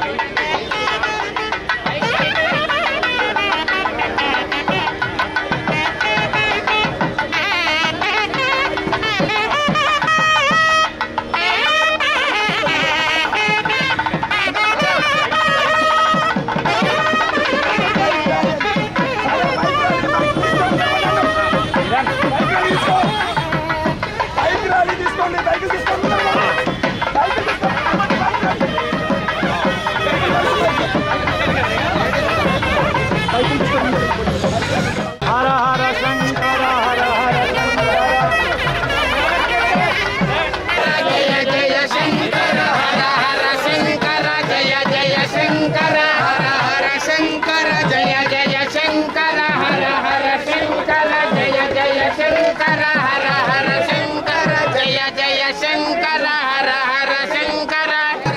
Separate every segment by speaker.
Speaker 1: హర హర శంకర హర హర శంకర
Speaker 2: జయ జయ శంకర హర హర శంకర జయ జయ శంకర హర హర శంకర జయ జయ శంకర హర హర శంకర జయ జయ శంకర హర హర శంకర జయ జయ శంకర హర హర శంకర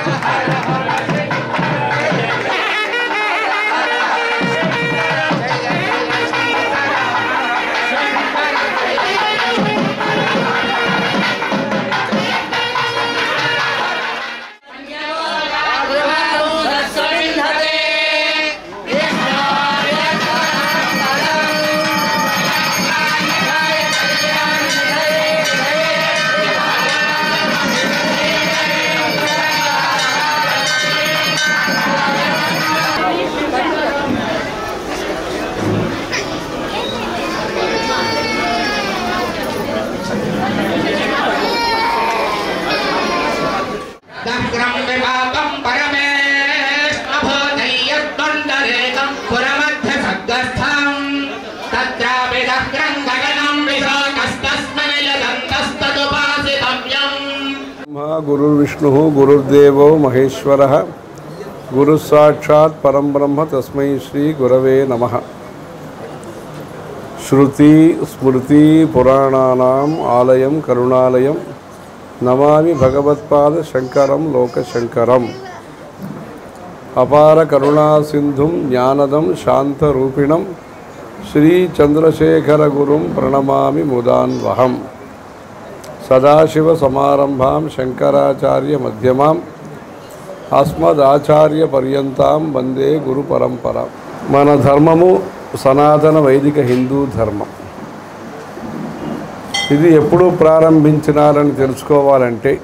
Speaker 2: దగ్రం విపాకం పరమేష్ణభూతయ్యద్వండరేకం పురమధ్య సగ్గస్థం తత్రాపి దగ్రం గగనం విశాఖస్తస్మై యదంతస్తదుపాసితవ్యం
Speaker 3: బ్రహ్మ గురుర్విష్ణు గురుర్దేవో మహేశ్వర గురు సాక్షాత్ పరం బ్రహ్మ తస్మై శ్రీ గురవే నమ శృతి స్మృతి పురాణానాం ఆలయం కరుణాలయం నమామి భగవత్పాద శంకరం లోకశంకరం అపార కరుణా సింధుం జ్ఞానదం శాంతరూపిణం శ్రీ చంద్రశేఖర గురుం ప్రణమామి ముదాన్వహం సదాశివ సమారంభాం శంకరాచార్య మధ్యమాం అస్మదాచార్య పర్యంతాం వందే గురు పరంపర మన ధర్మము సనాతన వైదిక హిందూ ధర్మం ఇది ఎప్పుడు ప్రారంభించినారని తెలుసుకోవాలంటే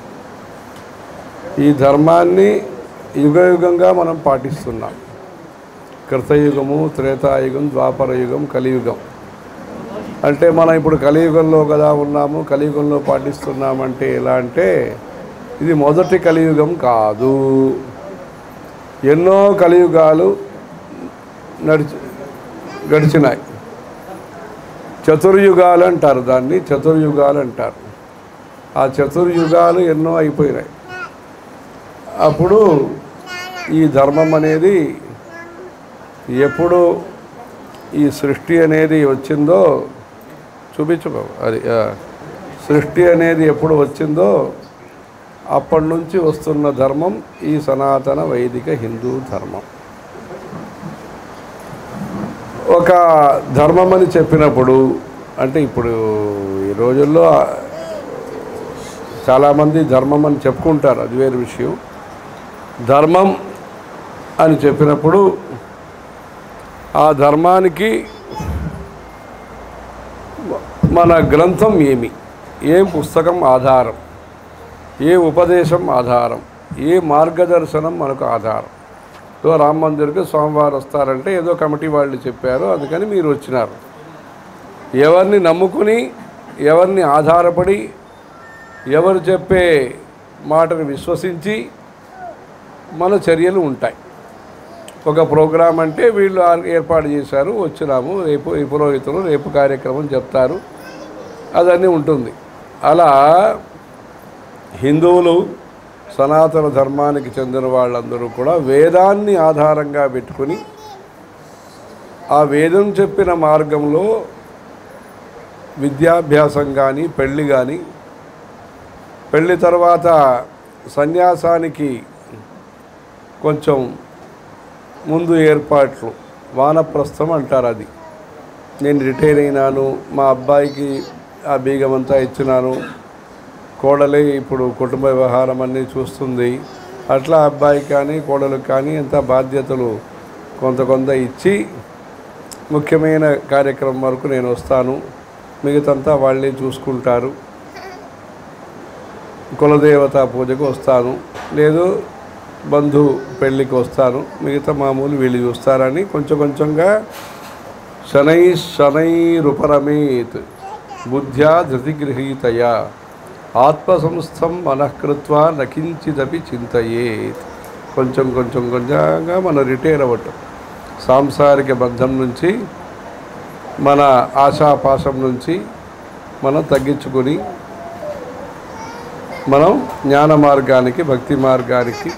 Speaker 3: ఈ ధర్మాన్ని యుగయుగంగా మనం పాటిస్తున్నాం కృతయుగము త్రేతాయుగం ద్వాపర యుగం కలియుగం అంటే మనం ఇప్పుడు కలియుగంలో కదా ఉన్నాము కలియుగంలో పాటిస్తున్నామంటే ఎలా అంటే ఇది మొదటి కలియుగం కాదు ఎన్నో కలియుగాలు నడిచి గడిచినాయి చతుర్యుగాలు అంటారు దాన్ని చతుర్యుగాలు అంటారు ఆ చతుర్యుగాలు ఎన్నో అయిపోయినాయి అప్పుడు ఈ ధర్మం అనేది ఎప్పుడు ఈ సృష్టి అనేది వచ్చిందో చూపించు బాబు అది ఆ, సృష్టి అనేది ఎప్పుడు వచ్చిందో అప్పటి నుంచి వస్తున్న ధర్మం ఈ సనాతన వైదిక హిందూ ధర్మం ఒక ధర్మం అని చెప్పినప్పుడు అంటే ఇప్పుడు ఈ రోజుల్లో చాలామంది ధర్మం అని చెప్పుకుంటారు అది వేరే విషయం ధర్మం అని చెప్పినప్పుడు ఆ ధర్మానికి మన గ్రంథం ఏమి ఏ పుస్తకం ఆధారం ఏ ఉపదేశం ఆధారం ఏ మార్గదర్శనం మనకు ఆధారం సో రామ మందిర్కి సోమవారం వస్తారంటే ఏదో కమిటీ వాళ్ళు చెప్పారు అందుకని మీరు వచ్చినారు ఎవరిని నమ్ముకుని ఎవరిని ఆధారపడి ఎవరు చెప్పే మాటను విశ్వసించి మన చర్యలు ఉంటాయి ఒక ప్రోగ్రాం అంటే వీళ్ళు ఆ- ఏర్పాటు చేశారు వచ్చినాము రేపు ఈ పురోహితులు రేపు కార్యక్రమం చెప్తారు అదన్నీ ఉంటుంది అలా హిందువులు సనాతన ధర్మానికి చెందిన వాళ్ళందరూ కూడా వేదాన్ని ఆధారంగా పెట్టుకుని ఆ వేదం చెప్పిన మార్గంలో విద్యాభ్యాసం కానీ పెళ్ళి కానీ పెళ్ళి తర్వాత సన్యాసానికి కొంచెం ముందు ఏర్పాట్లు వానప్రస్థం అంటారు అది నేను రిటైర్ అయినాను మా అబ్బాయికి ఆ బీగమంతా ఇచ్చినాను కోడలే ఇప్పుడు కుటుంబ వ్యవహారం అన్నీ చూస్తుంది అట్లా అబ్బాయికి కానీ కోడలకు కానీ ఎంత బాధ్యతలు కొంత కొంత ఇచ్చి ముఖ్యమైన కార్యక్రమం వరకు నేను వస్తాను మిగతంతా వాళ్ళే చూసుకుంటారు కులదేవత పూజకు వస్తాను లేదు బంధు పెళ్ళికి వస్తాను మిగతా మామూలు వీళ్ళు చూస్తారని కొంచెం కొంచెంగా శనై శనైరుపరమేత్ బుద్ధ్యా ధృతిగృహీతయా ఆత్మసంస్థం మనఃకృత్వా నకించిదపి చింతయేత్ కొంచెం కొంచెం కొంచెంగా మనం రిటైర్ అవ్వటం సాంసారిక బంధం నుంచి మన ఆశాపాశం నుంచి మనం తగ్గించుకొని మనం జ్ఞాన మార్గానికి భక్తి మార్గానికి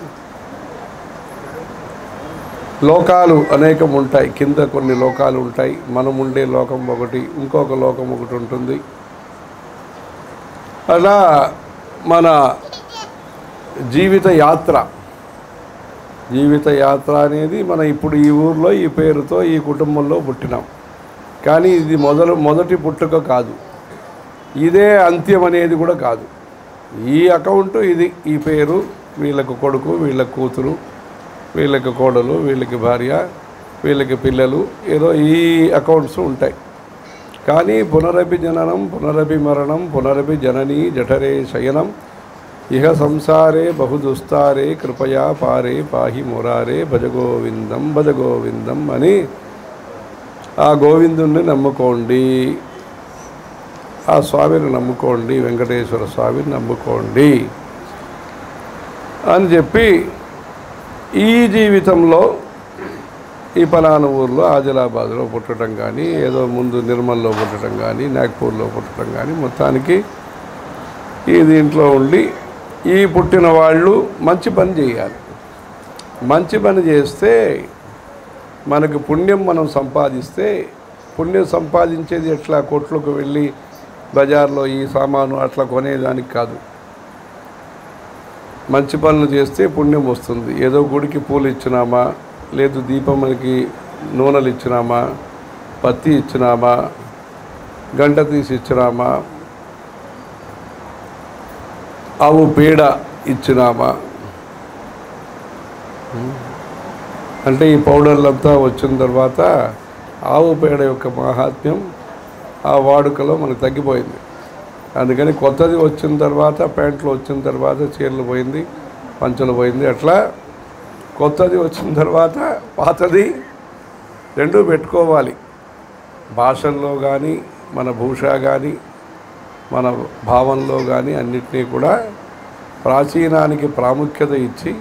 Speaker 3: లోకాలు అనేకం ఉంటాయి కింద కొన్ని లోకాలు ఉంటాయి మనం ఉండే లోకం ఒకటి ఇంకొక లోకం ఒకటి ఉంటుంది అలా మన జీవిత యాత్ర జీవిత యాత్ర అనేది మన ఇప్పుడు ఈ ఊర్లో ఈ పేరుతో ఈ కుటుంబంలో పుట్టినాం కానీ ఇది మొదలు మొదటి పుట్టుక కాదు ఇదే అంత్యం అనేది కూడా కాదు ఈ అకౌంట్ ఇది ఈ పేరు వీళ్ళకు కొడుకు వీళ్ళ కూతురు వీళ్ళకి కోడలు వీళ్ళకి భార్య వీళ్ళకి పిల్లలు ఏదో ఈ అకౌంట్స్ ఉంటాయి కానీ పునరపి జననం పునరపి మరణం పునరపి జననీ జఠరే శయనం ఇహ సంసారే బహుదుస్తారే కృపయా పారే పాహి మురారే భజగోవిందం భజగోవిందం అని ఆ గోవిందుణ్ణి నమ్ముకోండి ఆ స్వామిని నమ్ముకోండి వెంకటేశ్వర స్వామిని నమ్ముకోండి అని చెప్పి ఈ జీవితంలో ఈ పలానా ఊర్లో ఆదిలాబాద్లో పుట్టడం కానీ ఏదో ముందు నిర్మల్లో పుట్టడం కానీ నాగ్పూర్లో పుట్టడం కానీ మొత్తానికి ఈ దీంట్లో ఉండి ఈ పుట్టిన వాళ్ళు మంచి పని చేయాలి మంచి పని చేస్తే మనకు పుణ్యం మనం సంపాదిస్తే పుణ్యం సంపాదించేది ఎట్లా కొట్లకు వెళ్ళి బజార్లో ఈ సామాను అట్లా కొనేదానికి కాదు మంచి పనులు చేస్తే పుణ్యం వస్తుంది ఏదో గుడికి పూలు ఇచ్చినామా లేదు దీపంకి నూనెలు ఇచ్చినామా పత్తి ఇచ్చినామా గంట తీసి ఇచ్చినామా ఆవు పేడ ఇచ్చినామా అంటే ఈ పౌడర్లంతా వచ్చిన తర్వాత ఆవు పేడ యొక్క మహాత్మ్యం ఆ వాడుకలో మనకు తగ్గిపోయింది అందుకని కొత్తది వచ్చిన తర్వాత ప్యాంట్లు వచ్చిన తర్వాత చీరలు పోయింది పంచలు పోయింది అట్లా కొత్తది వచ్చిన తర్వాత పాతది రెండూ పెట్టుకోవాలి భాషల్లో కానీ మన భూష కానీ మన భావంలో కానీ అన్నిటినీ కూడా ప్రాచీనానికి ప్రాముఖ్యత ఇచ్చి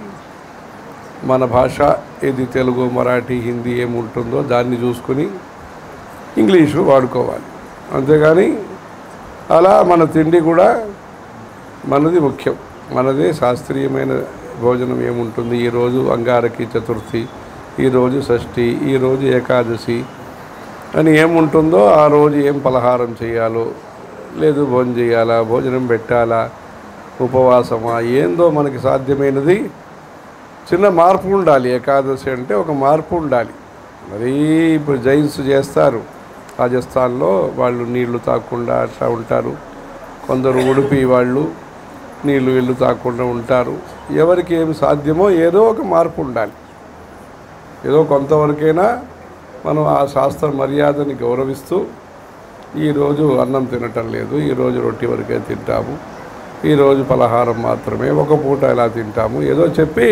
Speaker 3: మన భాష ఏది తెలుగు మరాఠీ హిందీ ఏముంటుందో దాన్ని చూసుకుని ఇంగ్లీషు వాడుకోవాలి అంతేగాని అలా మన తిండి కూడా మనది ముఖ్యం మనదే శాస్త్రీయమైన భోజనం ఏముంటుంది ఈరోజు అంగారకి చతుర్థి ఈరోజు షష్ఠి ఈరోజు ఏకాదశి అని ఏముంటుందో ఆ రోజు ఏం పలహారం చేయాలో లేదు భోజనం చేయాలా భోజనం పెట్టాలా ఉపవాసమా ఏందో మనకి సాధ్యమైనది చిన్న మార్పు ఉండాలి ఏకాదశి అంటే ఒక మార్పు ఉండాలి మరీ ఇప్పుడు జైన్స్ చేస్తారు రాజస్థాన్లో వాళ్ళు నీళ్లు తాగకుండా అట్లా ఉంటారు కొందరు ఉడిపి వాళ్ళు నీళ్లు వీళ్ళు తాగకుండా ఉంటారు ఎవరికి ఏమి సాధ్యమో ఏదో ఒక మార్పు ఉండాలి ఏదో కొంతవరకైనా మనం ఆ శాస్త్ర మర్యాదని గౌరవిస్తూ ఈరోజు అన్నం తినటం లేదు ఈరోజు రొట్టి వరకే తింటాము ఈరోజు పలహారం మాత్రమే ఒక పూట ఎలా తింటాము ఏదో చెప్పి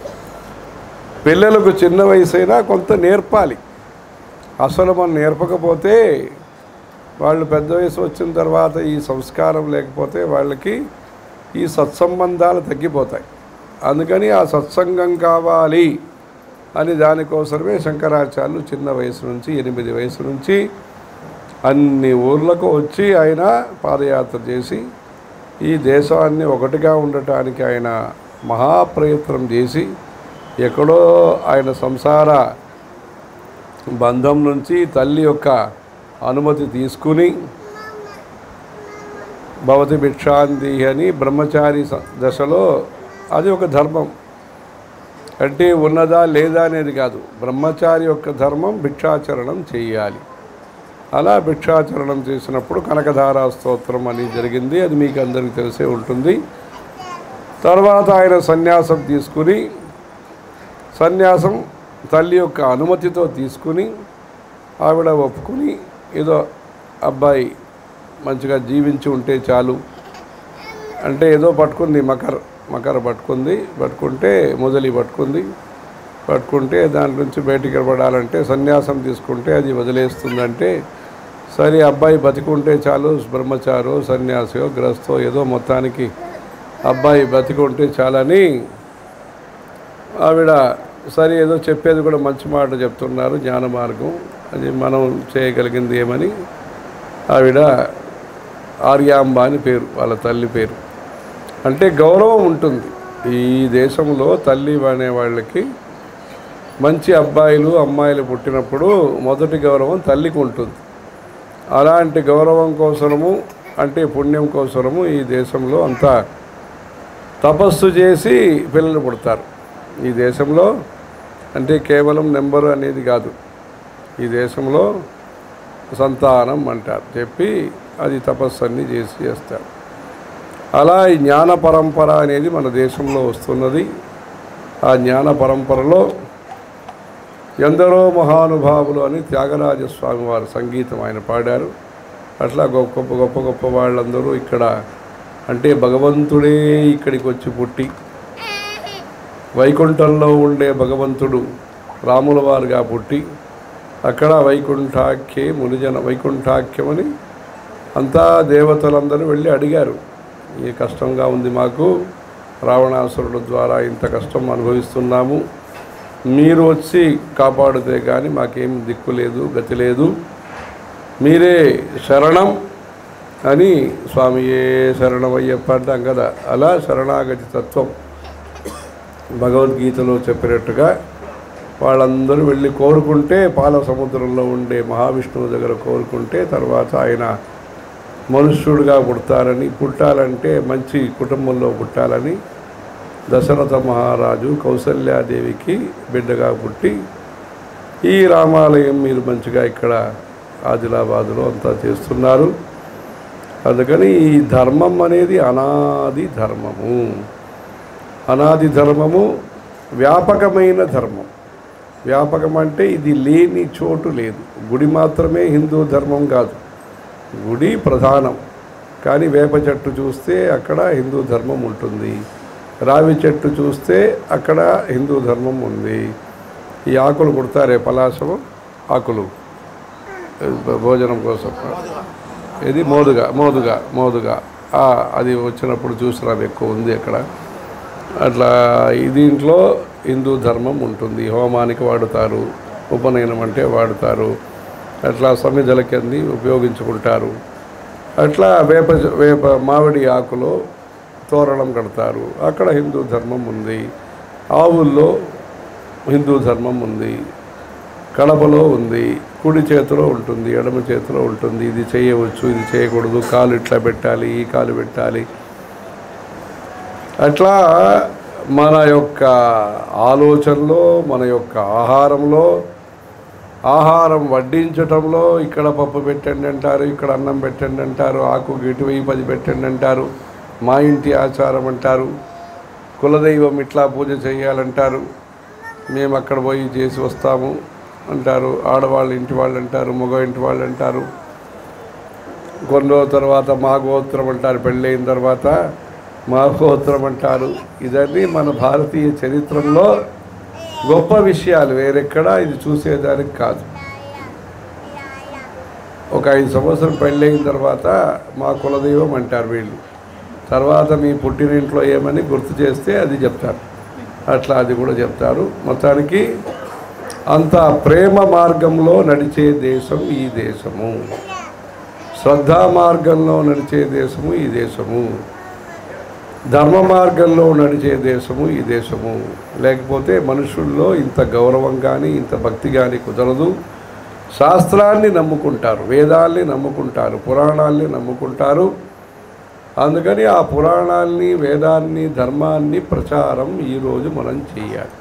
Speaker 3: పిల్లలకు చిన్న వయసు అయినా కొంత నేర్పాలి అసలు మనం నేర్పకపోతే వాళ్ళు పెద్ద వయసు వచ్చిన తర్వాత ఈ సంస్కారం లేకపోతే వాళ్ళకి ఈ సత్సంబంధాలు తగ్గిపోతాయి అందుకని ఆ సత్సంగం కావాలి అని దానికోసమే శంకరాచార్యులు చిన్న వయసు నుంచి ఎనిమిది వయసు నుంచి అన్ని ఊర్లకు వచ్చి ఆయన పాదయాత్ర చేసి ఈ దేశాన్ని ఒకటిగా ఉండటానికి ఆయన మహాప్రయత్నం చేసి ఎక్కడో ఆయన సంసార బంధం నుంచి తల్లి యొక్క అనుమతి తీసుకుని భవతి భిక్షాంతి అని బ్రహ్మచారి స- దశలో అది ఒక ధర్మం అంటే ఉన్నదా లేదా అనేది కాదు బ్రహ్మచారి యొక్క ధర్మం భిక్షాచరణం చేయాలి అలా భిక్షాచరణం చేసినప్పుడు కనకధారా స్తోత్రం అని జరిగింది అది మీకు అందరికీ తెలిసే ఉంటుంది తర్వాత ఆయన సన్యాసం తీసుకుని సన్యాసం తల్లి యొక్క అనుమతితో తీసుకుని ఆవిడ ఒప్పుకుని ఏదో అబ్బాయి మంచిగా జీవించి ఉంటే చాలు అంటే ఏదో పట్టుకుంది మకర మకర పట్టుకుంది పట్టుకుంటే మొదలి పట్టుకుంది పట్టుకుంటే దాని నుంచి బయటికి పడాలంటే సన్యాసం తీసుకుంటే అది వదిలేస్తుందంటే సరే అబ్బాయి బతికుంటే చాలు బ్రహ్మచారో సన్యాసో గ్రస్తో ఏదో మొత్తానికి అబ్బాయి బతికుంటే చాలని ఆవిడ సరే ఏదో చెప్పేది కూడా మంచి మాట చెప్తున్నారు జ్ఞాన మార్గం అది మనం చేయగలిగింది ఏమని ఆవిడ ఆర్యాంబ అని పేరు వాళ్ళ తల్లి పేరు అంటే గౌరవం ఉంటుంది ఈ దేశంలో తల్లి అనే వాళ్ళకి మంచి అబ్బాయిలు అమ్మాయిలు పుట్టినప్పుడు మొదటి గౌరవం తల్లికి ఉంటుంది అలాంటి గౌరవం కోసము అంటే పుణ్యం కోసము ఈ దేశంలో అంతా తపస్సు చేసి పిల్లలు పుడతారు ఈ దేశంలో అంటే కేవలం నెంబరు అనేది కాదు ఈ దేశంలో సంతానం అంటారు చెప్పి అది తపస్సు అన్ని చేసి చేస్తారు అలా ఈ జ్ఞాన పరంపర అనేది మన దేశంలో వస్తున్నది ఆ జ్ఞాన పరంపరలో ఎందరో మహానుభావులు అని త్యాగరాజ స్వామి వారు సంగీతం ఆయన పాడారు అట్లా గొప్ప గొప్ప గొప్ప గొప్ప వాళ్ళందరూ ఇక్కడ అంటే భగవంతుడే ఇక్కడికి వచ్చి పుట్టి వైకుంఠంలో ఉండే భగవంతుడు రాముల వారుగా పుట్టి అక్కడ వైకుంఠాఖ్యే మునిజన వైకుంఠాఖ్యమని అంతా దేవతలందరూ వెళ్ళి అడిగారు ఈ కష్టంగా ఉంది మాకు రావణాసురుడు ద్వారా ఇంత కష్టం అనుభవిస్తున్నాము మీరు వచ్చి కాపాడితే కానీ మాకేం దిక్కు లేదు గతి లేదు మీరే శరణం అని స్వామియే శరణమయ్యప్ప అంటాం కదా అలా శరణాగతి తత్వం భగవద్గీతలో చెప్పినట్టుగా వాళ్ళందరూ వెళ్ళి కోరుకుంటే పాల సముద్రంలో ఉండే మహావిష్ణువు దగ్గర కోరుకుంటే తర్వాత ఆయన మనుష్యుడిగా పుడతారని పుట్టాలంటే మంచి కుటుంబంలో పుట్టాలని దశరథ మహారాజు కౌసల్యాదేవికి బిడ్డగా పుట్టి ఈ రామాలయం మీరు మంచిగా ఇక్కడ ఆదిలాబాదులో అంతా చేస్తున్నారు అందుకని ఈ ధర్మం అనేది అనాది ధర్మము అనాది ధర్మము వ్యాపకమైన ధర్మం వ్యాపకం అంటే ఇది లేని చోటు లేదు గుడి మాత్రమే హిందూ ధర్మం కాదు గుడి ప్రధానం కానీ వేప చెట్టు చూస్తే అక్కడ హిందూ ధర్మం ఉంటుంది రావి చెట్టు చూస్తే అక్కడ హిందూ ధర్మం ఉంది ఈ ఆకులు కుడతారే పలాసము ఆకులు భోజనం కోసం ఇది మోదుగా మోదుగా మోదుగా ఆ, అది వచ్చినప్పుడు చూసినాం ఎక్కువ ఉంది అక్కడ అట్లా ఈ దీంట్లో హిందూ ధర్మం ఉంటుంది హోమానికి వాడుతారు ఉపనయనం అంటే వాడుతారు అట్లా సమిధల కింద ఉపయోగించుకుంటారు అట్లా వేప వేప మామిడి ఆకులో తోరణం కడతారు అక్కడ హిందూ ధర్మం ఉంది ఆవుల్లో హిందూ ధర్మం ఉంది కడపలో ఉంది కుడి చేతిలో ఉంటుంది ఎడమ చేతిలో ఉంటుంది ఇది చేయవచ్చు ఇది చేయకూడదు కాలు ఇట్లా పెట్టాలి ఈ కాలు పెట్టాలి అట్లా మన యొక్క ఆలోచనలో మన యొక్క ఆహారంలో ఆహారం వడ్డించటంలో ఇక్కడ పప్పు పెట్టండి అంటారు ఇక్కడ అన్నం పెట్టండి అంటారు ఆకు ఇటువైపు పది పెట్టండి అంటారు మా ఇంటి ఆచారం అంటారు కులదైవం ఇట్లా పూజ చేయాలంటారు మేము అక్కడ పోయి చేసి వస్తాము అంటారు ఆడవాళ్ళ ఇంటి వాళ్ళు అంటారు మగ ఇంటి వాళ్ళు అంటారు కొన్ని రోజుల తర్వాత మా గోత్రం అంటారు పెళ్ళైన తర్వాత మా గోత్రం అంటారు ఇదన్నీ మన భారతీయ చరిత్రలో గొప్ప విషయాలు వేరెక్కడా ఇది చూసేదానికి కాదు ఒక ఐదు సంవత్సరం పెళ్ళైన తర్వాత మా కులదైవం అంటారు వీళ్ళు తర్వాత మీ పుట్టినింట్లో ఏమని గుర్తు చేస్తే అది చెప్తారు అట్లా అది కూడా చెప్తారు మొత్తానికి అంత ప్రేమ మార్గంలో నడిచే దేశం ఈ దేశము శ్రద్ధా మార్గంలో నడిచే దేశము ఈ దేశము ధర్మ మార్గంలో నడిచే దేశము ఈ దేశము లేకపోతే మనుషుల్లో ఇంత గౌరవం కానీ ఇంత భక్తి కానీ కుదరదు శాస్త్రాన్ని నమ్ముకుంటారు వేదాల్ని నమ్ముకుంటారు పురాణాల్ని నమ్ముకుంటారు అందుకని ఆ పురాణాల్ని వేదాన్ని ధర్మాన్ని ప్రచారం ఈరోజు మనం చేయాలి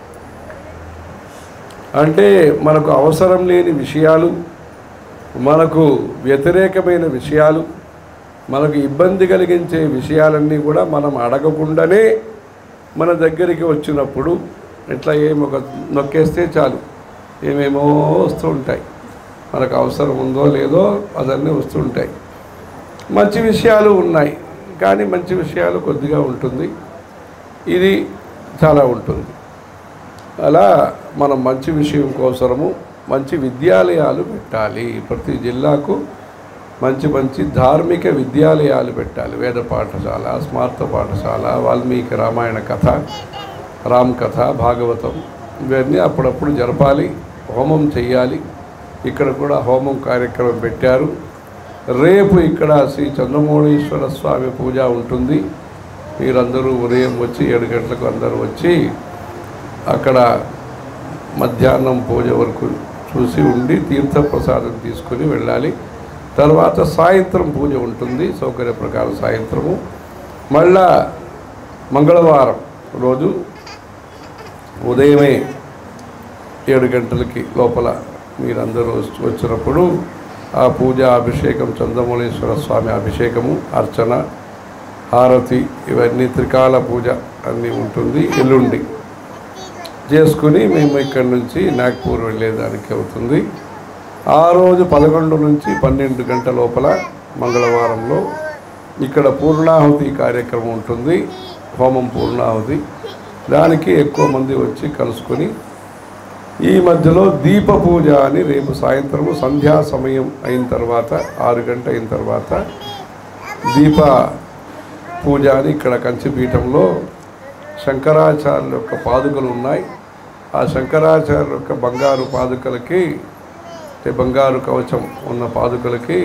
Speaker 3: అంటే మనకు అవసరం లేని విషయాలు మనకు వ్యతిరేకమైన విషయాలు మనకు ఇబ్బంది కలిగించే విషయాలన్నీ కూడా మనం అడగకుండానే మన దగ్గరికి వచ్చినప్పుడు ఇట్లా ఏం ఒక నొక్కేస్తే చాలు ఏమేమో వస్తూ ఉంటాయి మనకు అవసరం ఉందో లేదో అదన్నీ వస్తుంటాయి మంచి విషయాలు ఉన్నాయి కానీ మంచి విషయాలు కొద్దిగా ఉంటుంది ఇది చాలా ఉంటుంది అలా మనం మంచి విషయం కోసము మంచి విద్యాలయాలు పెట్టాలి ప్రతి జిల్లాకు మంచి మంచి ధార్మిక విద్యాలయాలు పెట్టాలి వేద పాఠశాల స్మార్త పాఠశాల వాల్మీకి రామాయణ కథ రామ్ కథ భాగవతం ఇవన్నీ అప్పుడప్పుడు జరపాలి హోమం చెయ్యాలి ఇక్కడ కూడా హోమం కార్యక్రమం పెట్టారు రేపు ఇక్కడ శ్రీ చంద్రమౌళీశ్వర స్వామి పూజ ఉంటుంది మీరందరూ ఉదయం వచ్చి ఏడు గంటలకు అందరూ వచ్చి అక్కడ మధ్యాహ్నం పూజ వరకు చూసి ఉండి తీర్థప్రసాదం తీసుకుని వెళ్ళాలి తర్వాత సాయంత్రం పూజ ఉంటుంది సౌకర్య ప్రకారం సాయంత్రము మళ్ళా మంగళవారం రోజు ఉదయమే ఏడు గంటలకి లోపల మీరందరూ వచ్చి- వచ్చినప్పుడు ఆ పూజ అభిషేకం చంద్రమౌళేశ్వర స్వామి అభిషేకము అర్చన హారతి ఇవన్నీ త్రికాల పూజ అన్నీ ఉంటుంది ఎల్లుండి చేసుకుని మేము ఇక్కడి నుంచి నాగ్పూర్ వెళ్ళేదానికి అవుతుంది ఆ రోజు పదకొండు నుంచి పన్నెండు గంటల లోపల మంగళవారంలో ఇక్కడ పూర్ణాహుతి కార్యక్రమం ఉంటుంది హోమం పూర్ణాహుతి దానికి ఎక్కువ మంది వచ్చి కలుసుకొని ఈ మధ్యలో దీప పూజ అని రేపు సాయంత్రము సంధ్యా సమయం అయిన తర్వాత ఆరు గంట అయిన తర్వాత దీప పూజ అని ఇక్కడ కంచిపీఠంలో శంకరాచార్యుల యొక్క పాదుకలు ఉన్నాయి ఆ శంకరాచార్యుల యొక్క బంగారు పాదుకలకి అంటే బంగారు కవచం ఉన్న పాదుకలకి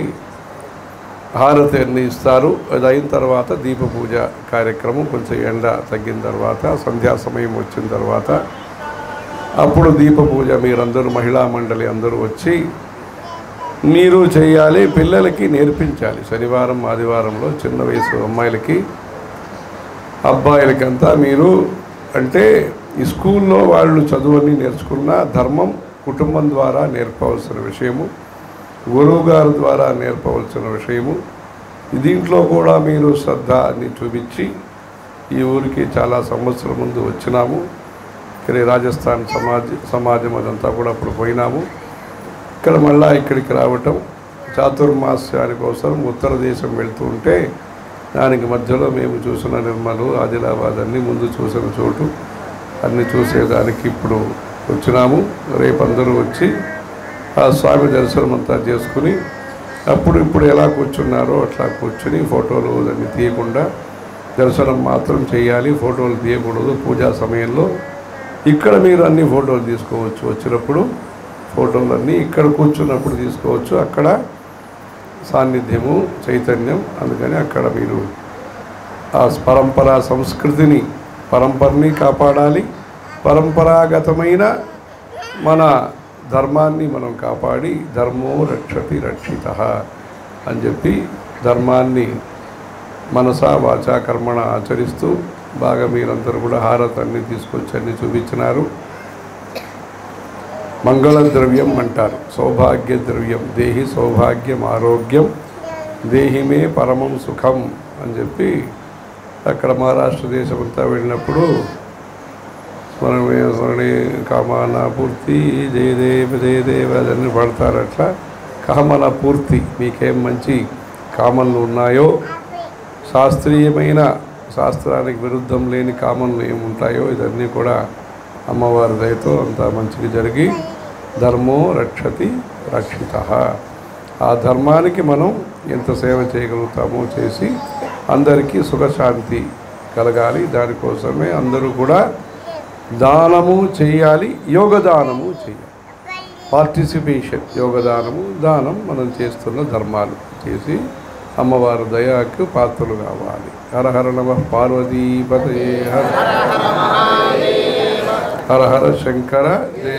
Speaker 3: హారతి అన్ని ఇస్తారు అది అయిన తర్వాత దీప పూజ కార్యక్రమం కొంచెం ఎండ తగ్గిన తర్వాత సంధ్యా సమయం వచ్చిన తర్వాత అప్పుడు దీప పూజ మీరందరూ మహిళా మండలి అందరూ వచ్చి మీరు చేయాలి పిల్లలకి నేర్పించాలి శనివారం ఆదివారంలో చిన్న వయసు అమ్మాయిలకి అబ్బాయిలకంతా మీరు అంటే ఈ స్కూల్లో వాళ్ళు చదువుని నేర్చుకున్న ధర్మం కుటుంబం ద్వారా నేర్పవలసిన విషయము గురువు గారి ద్వారా నేర్పవలసిన విషయము దీంట్లో కూడా మీరు శ్రద్ధ అని చూపించి ఈ ఊరికి చాలా సంవత్సరం ముందు వచ్చినాము ఇక్కడ ఈ రాజస్థాన్ సమాజ సమాజం అదంతా కూడా అప్పుడు పోయినాము ఇక్కడ మళ్ళా ఇక్కడికి రావటం చాతుర్మాస్యాని కోసం ఉత్తర దేశం వెళ్తూ ఉంటే దానికి మధ్యలో మేము చూసిన నిర్మలు ఆదిలాబాద్ అన్నీ ముందు చూసిన చోటు అన్నీ చూసేదానికి ఇప్పుడు వచ్చినాము రేపు అందరూ వచ్చి ఆ స్వామి దర్శనం అంతా చేసుకుని అప్పుడు ఇప్పుడు ఎలా కూర్చున్నారో అట్లా కూర్చుని ఫోటోలు అన్నీ తీయకుండా దర్శనం మాత్రం చేయాలి ఫోటోలు తీయకూడదు పూజా సమయంలో ఇక్కడ మీరు అన్ని ఫోటోలు తీసుకోవచ్చు వచ్చినప్పుడు ఫోటోలు అన్నీ ఇక్కడ కూర్చున్నప్పుడు తీసుకోవచ్చు అక్కడ సాన్నిధ్యము చైతన్యం అందుకని అక్కడ మీరు ఆ పరంపర సంస్కృతిని పరంపరని కాపాడాలి పరంపరాగతమైన మన ధర్మాన్ని మనం కాపాడి ధర్మో రక్షతి రక్షిత అని చెప్పి ధర్మాన్ని మనసా వాచా కర్మణ ఆచరిస్తూ బాగా మీరందరూ కూడా హారత అన్ని తీసుకొచ్చి అన్ని చూపించినారు మంగళ ద్రవ్యం అంటారు సౌభాగ్య ద్రవ్యం దేహి సౌభాగ్యం ఆరోగ్యం దేహిమే పరమం సుఖం అని చెప్పి అక్కడ మహారాష్ట్ర దేశం అంతా వెళ్ళినప్పుడు స్మరణే స్మరణే కామాన పూర్తి జయదేవ జయదేవ అదన్నీ పడతారు అట్లా కామన పూర్తి మీకేం మంచి కామన్లు ఉన్నాయో శాస్త్రీయమైన శాస్త్రానికి విరుద్ధం లేని కామన్లు ఏముంటాయో ఇదన్నీ కూడా అమ్మవారి దయతో అంత మంచిగా జరిగి ధర్మో రక్షతి రక్షిత ఆ ధర్మానికి మనం ఎంత సేవ చేయగలుగుతామో చేసి అందరికీ సుఖశాంతి కలగాలి దానికోసమే అందరూ కూడా దానము చేయాలి యోగదానము చేయాలి పార్టిసిపేషన్ యోగదానము దానం మనం చేస్తున్న ధర్మాలు చేసి అమ్మవారి దయాకు పాత్రలు కావాలి హర హర నమ పార్వతీపతే హర హర హర శంకర జయ